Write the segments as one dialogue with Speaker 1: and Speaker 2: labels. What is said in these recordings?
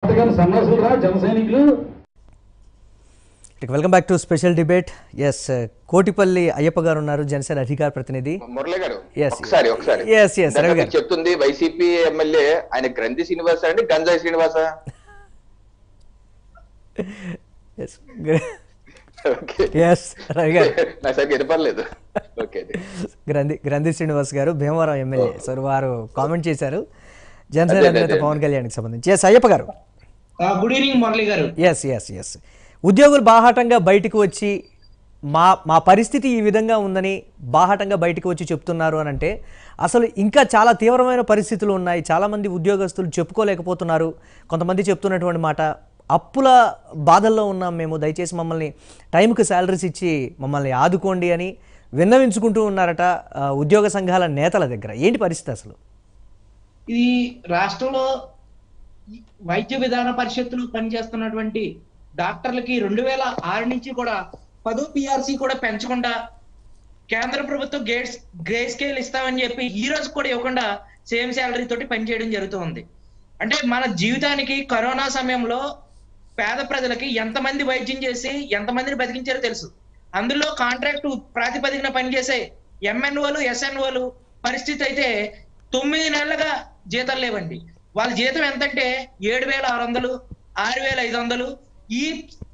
Speaker 1: చేతగాని సన్నాసులు రా జన సైనికులు
Speaker 2: welcome back to special debate yes Kotipalli Ayyappa గారు ఉన్నారు జనసేన అధికార ప్రతినిధి
Speaker 3: మురళి గారు
Speaker 2: Yes,
Speaker 3: ఒకసారి ఒకసారి
Speaker 2: Yes, yes,
Speaker 3: ఇందాక
Speaker 2: రవి
Speaker 3: మీరు
Speaker 2: గారు.
Speaker 3: చెప్తుంది వైసీపీ ఎమ్మెల్యే ఆయన గ్రంథి శ్రీనివాస అండి గంజాయి Srinivasa
Speaker 2: yes
Speaker 3: okay
Speaker 2: yes Ravi గారు
Speaker 3: నాకు సరిగ్గా వినపడలేదు ఓకే
Speaker 2: గ్రంథి గ్రంథి శ్రీనివాస్ గారు భీమవరం ఎమ్మెల్యే సార్ వారు కామెంట్ చేశారు జనసేన
Speaker 3: అదే,
Speaker 2: అధినేత
Speaker 3: అదే.
Speaker 2: పవన్ కళ్యాణ్కి సంబంధించి ఎస్ అయ్యప్ప గారు
Speaker 4: గుడ్ ఈవినింగ్ మురళి గారు
Speaker 2: ఎస్ ఎస్ ఎస్ ఉద్యోగులు బాహాటంగా బయటకు వచ్చి మా మా పరిస్థితి ఈ విధంగా ఉందని బాహాటంగా బయటకు వచ్చి చెప్తున్నారు అని అంటే అసలు ఇంకా చాలా తీవ్రమైన పరిస్థితులు ఉన్నాయి చాలామంది ఉద్యోగస్తులు చెప్పుకోలేకపోతున్నారు కొంతమంది చెప్తున్నటువంటి మాట అప్పుల బాధల్లో ఉన్నాం మేము దయచేసి మమ్మల్ని టైంకి శాలరీస్ ఇచ్చి మమ్మల్ని ఆదుకోండి అని విన్నవించుకుంటూ ఉన్నారట ఆ, ఉద్యోగ సంఘాల నేతల దగ్గర ఏంటి పరిస్థితి అసలు
Speaker 4: ఇది రాష్ట్రంలో వైద్య విధాన పరిషత్తులు పనిచేస్తున్నటువంటి డాక్టర్లకి రెండు వేల ఆరు నుంచి కూడా పదో పిఆర్సి కూడా పెంచకుండా కేంద్ర ప్రభుత్వం గేట్స్ గ్రే స్కేల్ ఇస్తామని చెప్పి ఈ రోజు కూడా ఇవ్వకుండా సేమ్ శాలరీ తోటి పనిచేయడం జరుగుతుంది అంటే మన జీవితానికి కరోనా సమయంలో పేద ప్రజలకి ఎంతమంది వైద్యం చేసి ఎంతమందిని బతికించారో తెలుసు అందులో కాంట్రాక్ట్ ప్రాతిపదికన పనిచేసే ఎంఎన్ఓలు ఎస్ఎన్ఓలు పరిస్థితి అయితే తొమ్మిది నెలలుగా జీతాలు లేవండి వాళ్ళ జీతం ఎంతంటే ఏడు వేల ఆరు వందలు ఆరు వేల ఐదు వందలు ఈ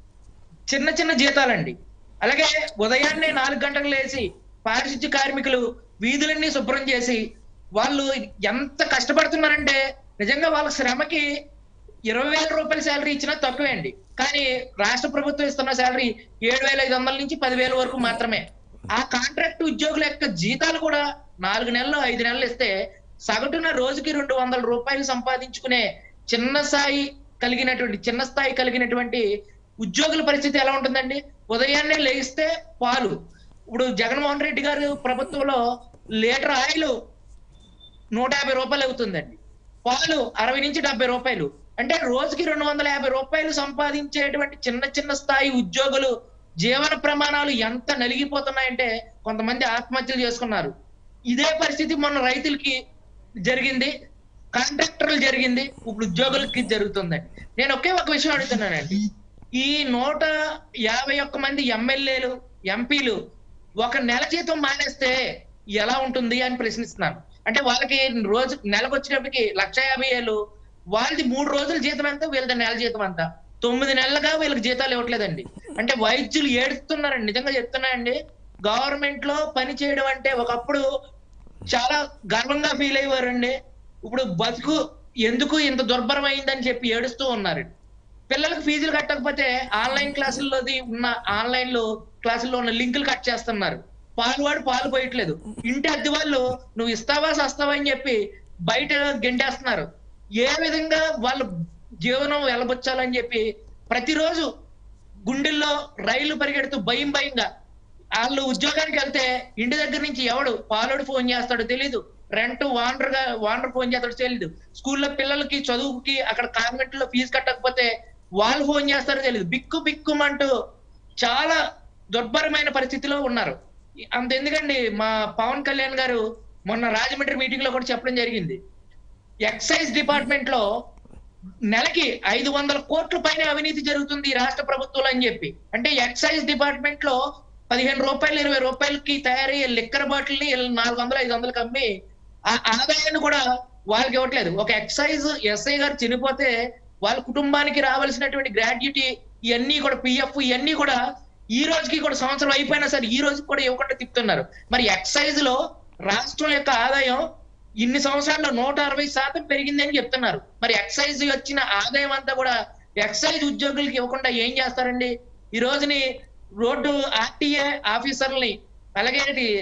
Speaker 4: చిన్న చిన్న జీతాలండి అలాగే ఉదయాన్నే నాలుగు గంటలకు లేచి పారిశుద్ధ్య కార్మికులు వీధులన్నీ శుభ్రం చేసి వాళ్ళు ఎంత కష్టపడుతున్నారంటే నిజంగా వాళ్ళ శ్రమకి ఇరవై వేల రూపాయల శాలరీ ఇచ్చినా తక్కువే అండి కానీ రాష్ట్ర ప్రభుత్వం ఇస్తున్న శాలరీ ఏడు వేల ఐదు వందల నుంచి పదివేల వరకు మాత్రమే ఆ కాంట్రాక్ట్ ఉద్యోగుల యొక్క జీతాలు కూడా నాలుగు నెలలు ఐదు నెలలు ఇస్తే సగటున రోజుకి రెండు వందల రూపాయలు సంపాదించుకునే చిన్న స్థాయి కలిగినటువంటి చిన్న స్థాయి కలిగినటువంటి ఉద్యోగుల పరిస్థితి ఎలా ఉంటుందండి ఉదయాన్నే లేస్తే పాలు ఇప్పుడు జగన్మోహన్ రెడ్డి గారు ప్రభుత్వంలో లీటర్ ఆయిల్ నూట యాభై రూపాయలు అవుతుందండి పాలు అరవై నుంచి డెబ్బై రూపాయలు అంటే రోజుకి రెండు వందల యాభై రూపాయలు సంపాదించేటువంటి చిన్న చిన్న స్థాయి ఉద్యోగులు జీవన ప్రమాణాలు ఎంత నలిగిపోతున్నాయంటే కొంతమంది ఆత్మహత్యలు చేసుకున్నారు ఇదే పరిస్థితి మొన్న రైతులకి జరిగింది కాంట్రాక్టర్లు జరిగింది ఇప్పుడు ఉద్యోగులకి జరుగుతుందండి నేను ఒకే ఒక విషయం అడుగుతున్నానండి ఈ నూట యాభై ఒక్క మంది ఎమ్మెల్యేలు ఎంపీలు ఒక నెల జీతం మానేస్తే ఎలా ఉంటుంది అని ప్రశ్నిస్తున్నాను అంటే వాళ్ళకి రోజు నెలకు వచ్చేటప్పటికి లక్ష యాభై ఏళ్ళు వాళ్ళది మూడు రోజుల జీతం ఎంత వీళ్ళది నెల జీతం ఎంత తొమ్మిది నెలలుగా వీళ్ళకి జీతాలు ఇవ్వట్లేదండి అంటే వైద్యులు ఏడుస్తున్నారండి నిజంగా చెప్తున్నాయండి గవర్నమెంట్ లో పని చేయడం అంటే ఒకప్పుడు చాలా గర్వంగా ఫీల్ అయ్యేవారండి ఇప్పుడు బతుకు ఎందుకు ఇంత దుర్భరం అయిందని చెప్పి ఏడుస్తూ ఉన్నారు పిల్లలకు ఫీజులు కట్టకపోతే ఆన్లైన్ క్లాసుల్లోది ఉన్న ఆన్లైన్ లో క్లాసుల్లో ఉన్న లింకులు కట్ చేస్తున్నారు పాలు వాడు పాలు పోయట్లేదు ఇంటి అద్దె వాళ్ళు నువ్వు ఇస్తావా సస్తావా అని చెప్పి బయట గెంటేస్తున్నారు ఏ విధంగా వాళ్ళు జీవనం వెళ్ళబొచ్చాలని చెప్పి ప్రతిరోజు గుండెల్లో రైలు పరిగెడుతూ భయం భయంగా వాళ్ళు ఉద్యోగానికి వెళ్తే ఇంటి దగ్గర నుంచి ఎవడు పాలోడు ఫోన్ చేస్తాడో తెలీదు రెంట్ వాండర్ గా వాండర్ ఫోన్ చేస్తాడో తెలీదు స్కూల్లో పిల్లలకి చదువుకి అక్కడ కాన్వెంట్ లో ఫీజు కట్టకపోతే వాళ్ళు ఫోన్ చేస్తారో తెలియదు బిక్కు బిక్కుమంటూ చాలా దుర్భరమైన పరిస్థితిలో ఉన్నారు అంత ఎందుకండి మా పవన్ కళ్యాణ్ గారు మొన్న రాజమండ్రి మీటింగ్ లో కూడా చెప్పడం జరిగింది ఎక్సైజ్ డిపార్ట్మెంట్ లో నెలకి ఐదు వందల కోట్ల పైన అవినీతి జరుగుతుంది ఈ రాష్ట్ర ప్రభుత్వంలో అని చెప్పి అంటే ఎక్సైజ్ డిపార్ట్మెంట్ లో పదిహేను రూపాయలు ఇరవై రూపాయలకి తయారయ్యే లిక్కర్ బాటిల్ ని నాలుగు వందలు ఐదు వందలకి అమ్మి ఆ ఆదాయాన్ని కూడా వాళ్ళకి ఇవ్వట్లేదు ఒక ఎక్సైజ్ ఎస్ఐ గారు చనిపోతే వాళ్ళ కుటుంబానికి రావాల్సినటువంటి గ్రాడ్యుటీ ఇవన్నీ కూడా పిఎఫ్ ఇవన్నీ కూడా ఈ రోజుకి కూడా సంవత్సరం అయిపోయినా సరే ఈ రోజుకి కూడా ఇవ్వకుండా తిప్పుతున్నారు మరి ఎక్సైజ్ లో రాష్ట్రం యొక్క ఆదాయం ఇన్ని సంవత్సరాల్లో నూట అరవై శాతం పెరిగిందని చెప్తున్నారు మరి ఎక్సైజ్ వచ్చిన ఆదాయం అంతా కూడా ఎక్సైజ్ ఉద్యోగులకి ఇవ్వకుండా ఏం చేస్తారండి ఈ రోజుని రోడ్డు ఆర్టీఏ ఆఫీసర్ని అలాగే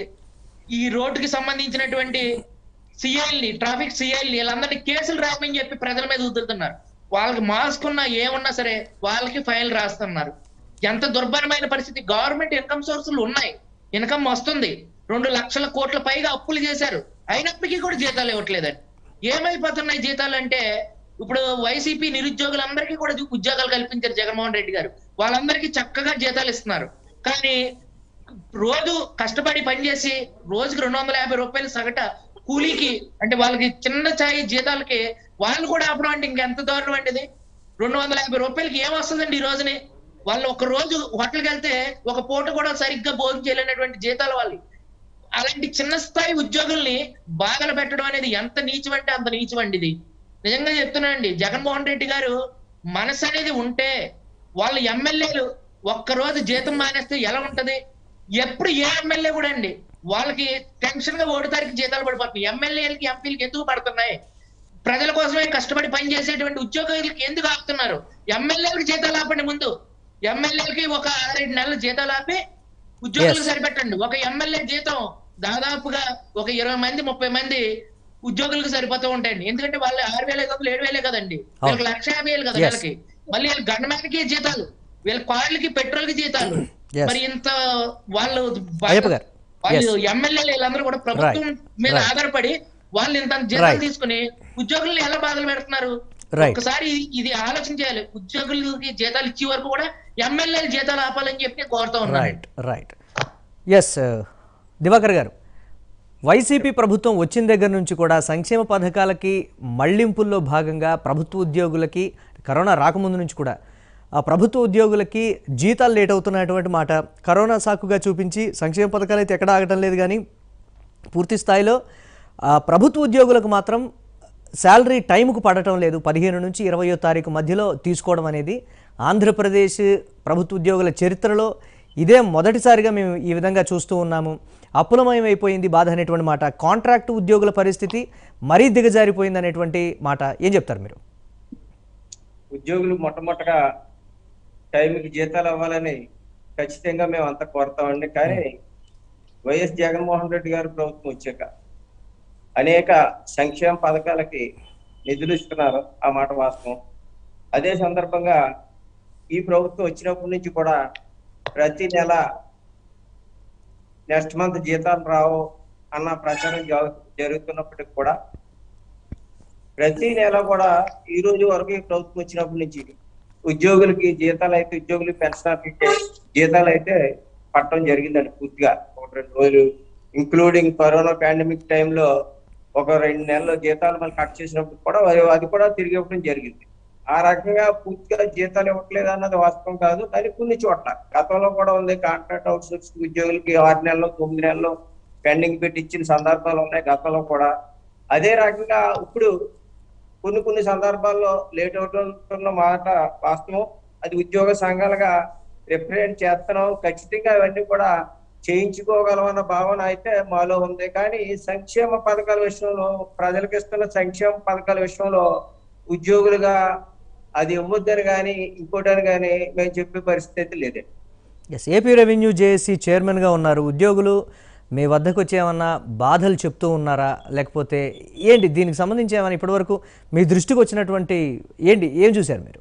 Speaker 4: ఈ రోడ్డుకి సంబంధించినటువంటి సిఐల్ని ట్రాఫిక్ సిఐల్ని వీళ్ళందరినీ కేసులు రామని చెప్పి ప్రజల మీద ఉదురుతున్నారు వాళ్ళకి మాస్క్ ఉన్నా ఏమున్నా సరే వాళ్ళకి ఫైల్ రాస్తున్నారు ఎంత దుర్భరమైన పరిస్థితి గవర్నమెంట్ ఇన్కమ్ సోర్సులు ఉన్నాయి ఇన్కమ్ వస్తుంది రెండు లక్షల కోట్ల పైగా అప్పులు చేశారు అయినప్పటికీ కూడా జీతాలు ఇవ్వట్లేదండి ఏమైపోతున్నాయి జీతాలు అంటే ఇప్పుడు వైసీపీ నిరుద్యోగులందరికీ కూడా ఉద్యోగాలు కల్పించారు జగన్మోహన్ రెడ్డి గారు వాళ్ళందరికీ చక్కగా జీతాలు ఇస్తున్నారు కానీ రోజు కష్టపడి పనిచేసి రోజుకి రెండు వందల యాభై రూపాయలు సగట కూలీకి అంటే వాళ్ళకి చిన్న ఛాయి జీతాలకి వాళ్ళు కూడా ఆపడం అంటే ఇంకెంత దారుణం అండి ఇది రెండు వందల యాభై రూపాయలకి ఏం వస్తుందండి ఈ రోజుని వాళ్ళు ఒక రోజు హోటల్కి వెళ్తే ఒక పూట కూడా సరిగ్గా భోజనం చేయలేనటువంటి జీతాలు వాళ్ళు అలాంటి చిన్న స్థాయి ఉద్యోగుల్ని బాధలు పెట్టడం అనేది ఎంత నీచం అంటే అంత నీచం అండి ఇది నిజంగా చెప్తున్నానండి జగన్మోహన్ రెడ్డి గారు మనసు అనేది ఉంటే వాళ్ళ ఎమ్మెల్యేలు ఒక్క రోజు జీతం మానేస్తే ఎలా ఉంటది ఎప్పుడు ఏ ఎమ్మెల్యే కూడా అండి వాళ్ళకి టెన్షన్ గా ఓటు తారీఖు జీతాలు పడిపోతున్నాయి ఎమ్మెల్యేలకి ఎంపీలకి ఎందుకు పడుతున్నాయి ప్రజల కోసమే కష్టపడి పని చేసేటువంటి ఉద్యోగులకి ఎందుకు ఆపుతున్నారు ఎమ్మెల్యేలకు జీతాలు ఆపండి ముందు ఎమ్మెల్యేలకి ఒక ఆరేడు నెలల జీతాలు ఆపి ఉద్యోగులకు
Speaker 2: Yes.
Speaker 4: సరిపెట్టండి ఒక ఎమ్మెల్యే జీతం దాదాపుగా ఒక ఇరవై మంది ముప్పై మంది ఉద్యోగులకు సరిపోతూ ఉంటాయండి ఎందుకంటే వాళ్ళు ఆరు వేల ఐదు వందలు ఏడు వేలే కదండి వీళ్ళకి లక్ష యాభై వేలు కదా
Speaker 2: Yes.
Speaker 4: వీళ్ళకి మళ్ళీ వీళ్ళ గన్మ్యాన్కి జీతాలు వీళ్ళ కార్లకి పెట్రోల్ కి జీతాలు
Speaker 2: Yes.
Speaker 4: మరి ఇంత వాళ్ళు
Speaker 2: అయ్యప్ప గారు.
Speaker 4: వాళ్ళు ఎమ్మెల్యేలు వీళ్ళందరూ కూడా ప్రభుత్వం మీద
Speaker 2: Right.
Speaker 4: ఆధారపడి వాళ్ళు ఇంత జీతాలు
Speaker 2: Right.
Speaker 4: తీసుకుని ఉద్యోగుల్ని ఎలా బాధలు పెడుతున్నారు
Speaker 2: Right.
Speaker 4: ఒకసారి ఇది- ఇది ఆలోచన చేయాలి ఉద్యోగులకి జీతాలు ఇచ్చే వరకు కూడా ఎమ్మెల్యేలు జీతాలు ఆపాలని చెప్పి నేను కోరుతా ఉన్నాను
Speaker 2: రైట్ రైట్ ఎస్ దివాకర్ గారు వైసీపీ ప్రభుత్వం వచ్చిన దగ్గర నుంచి కూడా సంక్షేమ పథకాలకి మళ్లింపుల్లో భాగంగా ప్రభుత్వ ఉద్యోగులకి కరోనా రాకముందు నుంచి కూడా ఆ ప్రభుత్వ ఉద్యోగులకి జీతాలు లేట్ అవుతున్నటువంటి మాట కరోనా సాకుగా చూపించి సంక్షేమ పథకాలు అయితే ఎక్కడ ఆగటం లేదు కానీ పూర్తి స్థాయిలో ఆ, ప్రభుత్వ ఉద్యోగులకు మాత్రం శాలరీ టైంకు పడటం లేదు పదిహేను నుంచి ఇరవయో తారీఖు మధ్యలో తీసుకోవడం అనేది ఆంధ్రప్రదేశ్ ప్రభుత్వ ఉద్యోగుల చరిత్రలో ఇదే మొదటిసారిగా మేము ఈ విధంగా చూస్తూ ఉన్నాము అప్పులమయం అయిపోయింది బాధ అనేటువంటి మాట కాంట్రాక్ట్ ఉద్యోగుల పరిస్థితి మరీ దిగజారిపోయింది అనేటువంటి మాట ఏం చెప్తారు మీరు
Speaker 5: ఉద్యోగులు మొట్టమొదటగా టైంకి జీతాలు అవ్వాలని ఖచ్చితంగా మేము అంతా కోరుతామండి కానీ వైఎస్ జగన్మోహన్ రెడ్డి గారు ప్రభుత్వం వచ్చాక అనేక సంక్షేమ పథకాలకి నిధులు ఇస్తున్నారు ఆ మాట వాస్తవం అదే సందర్భంగా ఈ ప్రభుత్వం వచ్చినప్పటి నుంచి కూడా ప్రతి నెల నెక్స్ట్ మంత్ జీతాలు రావు అన్న ప్రచారం జరు- జరుగుతున్నప్పటికి కూడా ప్రతి నెల కూడా ఈ రోజు వరకు ఈ ప్రభుత్వం వచ్చినప్పటి నుంచి ఉద్యోగులకి జీతాలు అయితే ఉద్యోగులు పెన్షనర్లకి జీతాలు అయితే పట్టడం జరిగిందండి పూర్తిగా ఒక రెండు రోజులు ఇంక్లూడింగ్ కరోనా పాండమిక్ టైంలో ఒక రెండు నెలల జీతాలు మళ్ళీ కట్ చేసినప్పుడు కూడా అది- అది కూడా తిరిగి ఇవ్వడం జరిగింది ఆ రకంగా పూర్తిగా జీతాలు ఇవ్వట్లేదు అన్నది వాస్తవం కాదు కానీ కొన్ని చోట్ల గతంలో కూడా ఉంది కాంట్రాక్ట్ అవుట్సోర్స్ ఉద్యోగులకి ఆరు నెలలు తొమ్మిది నెలలు పెండింగ్ పెట్టి ఇచ్చిన సందర్భాలు ఉన్నాయి గతంలో కూడా అదే రకంగా ఇప్పుడు కొన్ని కొన్ని సందర్భాల్లో లేట్ అవుతున్న మాట వాస్తవం అది ఉద్యోగ సంఘాలుగా రిప్రజెంట్ చేస్తున్నాం ఖచ్చితంగా అవన్నీ కూడా చేయించుకోగలం అన్న భావన అయితే మాలో ఉంది కానీ సంక్షేమ పథకాల విషయంలో ప్రజలకు ఇస్తున్న సంక్షేమ పథకాల విషయంలో ఉద్యోగులుగా అది ఇవ్వద్దని కానీ ఇంకోటని కానీ మేము చెప్పే పరిస్థితి లేదండి
Speaker 2: ఎస్ ఏపీ రెవెన్యూ జేఏసీ చైర్మన్గా ఉన్నారు ఉద్యోగులు మీ వద్దకు వచ్చి ఏమన్నా బాధలు చెప్తూ ఉన్నారా లేకపోతే ఏంటి దీనికి సంబంధించి ఏమైనా ఇప్పటివరకు మీ దృష్టికి వచ్చినటువంటి ఏంటి ఏం చూశారు మీరు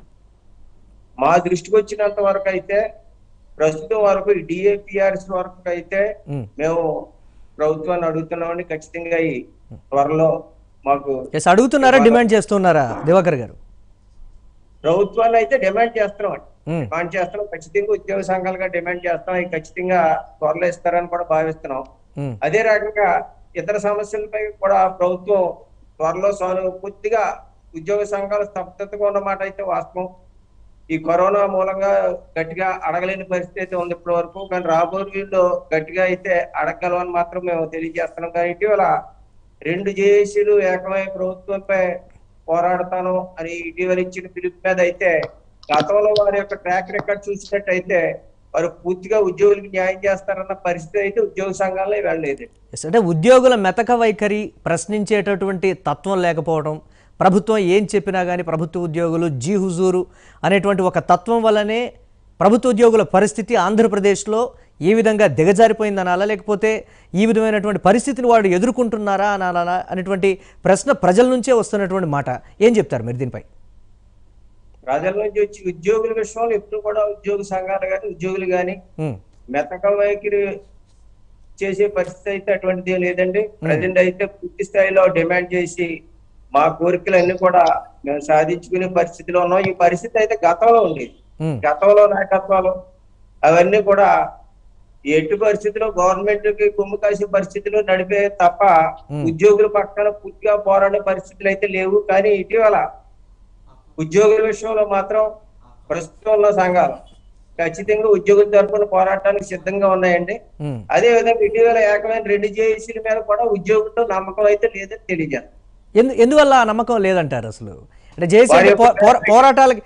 Speaker 5: మా దృష్టికి వచ్చినంత వరకు అయితే ప్రస్తుతం వరకు డిఏపిఆర్స్ వరకు అయితే
Speaker 2: మ్.
Speaker 5: మేము ప్రభుత్వాన్ని అడుగుతున్నామని ఖచ్చితంగా ఈ త్వరలో మాకు
Speaker 2: ఎస్ అడుగుతున్నారా డిమాండ్ చేస్తున్నారా దివాకర్ గారు
Speaker 5: ప్రభుత్వాన్ని అయితే డిమాండ్ చేస్తున్నాం
Speaker 2: మ్.
Speaker 5: డిమాండ్ చేస్తున్నాం ఖచ్చితంగా ఉద్యోగ సంఘాలుగా డిమాండ్ చేస్తాం అవి ఖచ్చితంగా త్వరలో ఇస్తారని కూడా భావిస్తున్నాం
Speaker 2: మ్.
Speaker 5: అదే రకంగా ఇతర సమస్యలపై కూడా ప్రభుత్వం త్వరలో సాల్వ్ పూర్తిగా ఉద్యోగ సంఘాలు స్తబ్దతగా ఉన్నమాట అయితే వాస్తవం ఈ కరోనా మూలంగా గట్టిగా అడగలేని పరిస్థితి అయితే ఉంది ఇప్పటి వరకు కానీ రాబోయే రోజుల్లో గట్టిగా అయితే అడగగలమని మాత్రం మేము తెలియజేస్తున్నాం కానీ ఇటీవల రెండు జేఏసీలు ఏకమై ప్రభుత్వంపై పోరాడతాను అని ఇటీవల ఇచ్చిన పిలుపు మీద అయితే గతంలో వారి యొక్క ట్రాక్ రికార్డ్ చూసినట్టయితే వారు పూర్తిగా ఉద్యోగులకు న్యాయం చేస్తారన్న పరిస్థితి అయితే ఉద్యోగ సంఘాల్లో వెళ్ళలేదు
Speaker 2: ఎస్ అంటే ఉద్యోగుల మెతక వైఖరి ప్రశ్నించేటటువంటి తత్వం లేకపోవడం ప్రభుత్వం ఏం చెప్పినా కానీ ప్రభుత్వ ఉద్యోగులు జీ హుజూరు అనేటువంటి ఒక తత్వం వల్లనే ప్రభుత్వ ఉద్యోగుల పరిస్థితి ఆంధ్రప్రదేశ్లో ఏ విధంగా దిగజారిపోయింది అనాలా లేకపోతే ఈ విధమైనటువంటి పరిస్థితిని వాడు ఎదుర్కొంటున్నారా అనాలా అనేటువంటి ప్రశ్న ప్రజల నుంచే వస్తున్నటువంటి మాట ఏం చెప్తారు మీరు దీనిపై
Speaker 5: ప్రజల నుంచి వచ్చి ఉద్యోగుల విషయంలో ఎప్పుడు కూడా ఉద్యోగ సంఘాలు కానీ ఉద్యోగులు కానీ
Speaker 2: ఉమ్,
Speaker 5: మెతక వైఖరి చేసే పరిస్థితి అయితే అటువంటిది ఏం లేదండి ప్రజెంట్ అయితే పూర్తి స్థాయిలో డిమాండ్ చేసి మా కోరికలన్నీ కూడా మేము సాధించుకునే పరిస్థితిలో ఉన్నాం ఈ పరిస్థితి అయితే గతంలో ఉండేది
Speaker 2: ఉమ్,
Speaker 5: గతంలో నాయకత్వాలు అవన్నీ కూడా ఎట్టి పరిస్థితిలో గవర్నమెంట్ కి కొమ్ము కాసే పరిస్థితిలో నడిపే తప్ప
Speaker 2: Hmm.
Speaker 5: ఉద్యోగుల పక్కన పూర్తిగా పోరాడే పరిస్థితులు అయితే లేవు కానీ ఇటీవల ఉద్యోగుల విషయంలో మాత్రం ప్రస్తుతం ఉన్న సంఘాలు ఖచ్చితంగా ఉద్యోగుల తరపున పోరాటానికి సిద్ధంగా ఉన్నాయండి
Speaker 2: ఉమ్.
Speaker 5: అదే విధంగా ఇటీవల ఏకమైన రెండు జేఏసీల మీద కూడా ఉద్యోగులతో నమ్మకం అయితే లేదని తెలియజేస్తారు
Speaker 2: ఎందు ఎందువల్ల ఆ నమ్మకం లేదంటారు అసలు అంటే జేసీ
Speaker 5: వారి యొక్క
Speaker 2: పోరాటాలకి